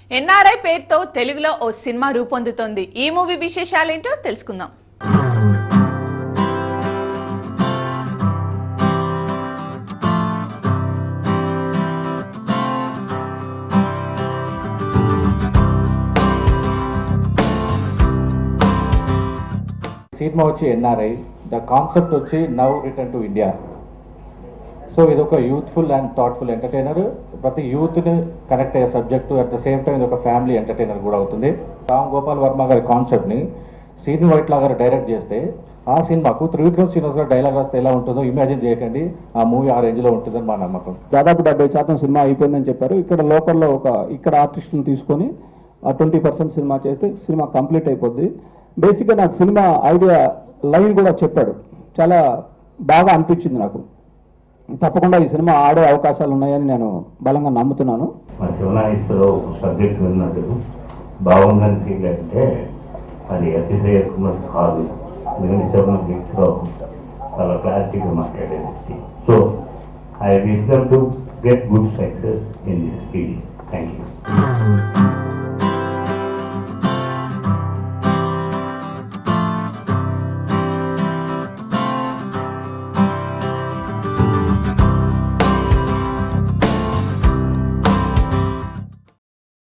NRI పేరుతో తెలుగులో ఓ cinema రూపొందుతోంది ఈ మూవీ విశేషాలేంటో తెలుసుకుందాం సినిమా వచ్చి ఎన్ఆర్ఐ ద కాన్సెప్ట్ వచ్చి now return to India so ఇది ఒక యూత్ఫుల్ అండ్ థాట్ఫుల్ ఎంటర్టైనర్ ప్రతి యూత్ని కనెక్ట్ అయ్యే subject at the same time ఇది ఒక ఫ్యామిలీ ఎంటర్టైనర్ కూడా అవుతుంది రామ్ గోపాల్ వర్మ గారి కాన్సెప్ట్ని సీని వైట్లా గారు డైరెక్ట్ చేస్తే ఆ సినిమాకు త్రివిక్రమ్ శ్రీనివాస్ గారు డైలాగ్ రాస్తే ఎలా ఉంటుందో ఇమాజిన్ చేయకండి ఆ మూవీ ఆ రేంజ్లో ఉంటుందని మా నమ్మకం దాదాపు డెబ్బై శాతం సినిమా అయిపోయిందని చెప్పారు ఇక్కడ లోకల్లో ఒక ఇక్కడ ఆర్టిస్ట్ని తీసుకొని ట్వంటీ పర్సెంట్ సినిమా చేస్తే సినిమా కంప్లీట్ అయిపోద్ది బేసిక్గా నాకు సినిమా ఐడియా లైన్ కూడా చెప్పాడు చాలా బాగా అనిపించింది నాకు తప్పకుండా ఈ సినిమా ఆడే అవకాశాలు ఉన్నాయని నేను బలంగా నమ్ముతున్నాను మా శివనాయకులో ఒక సబ్జెక్ట్ విన్నట్టు బాగుందని ఫీల్ అంటే అది అతిశయకున్నది కాదు మిగిలిన సెవెన్ వీక్స్లో చాలా క్లారిటీగా మాట్లాడేది so I wish them to get good success in this field thank you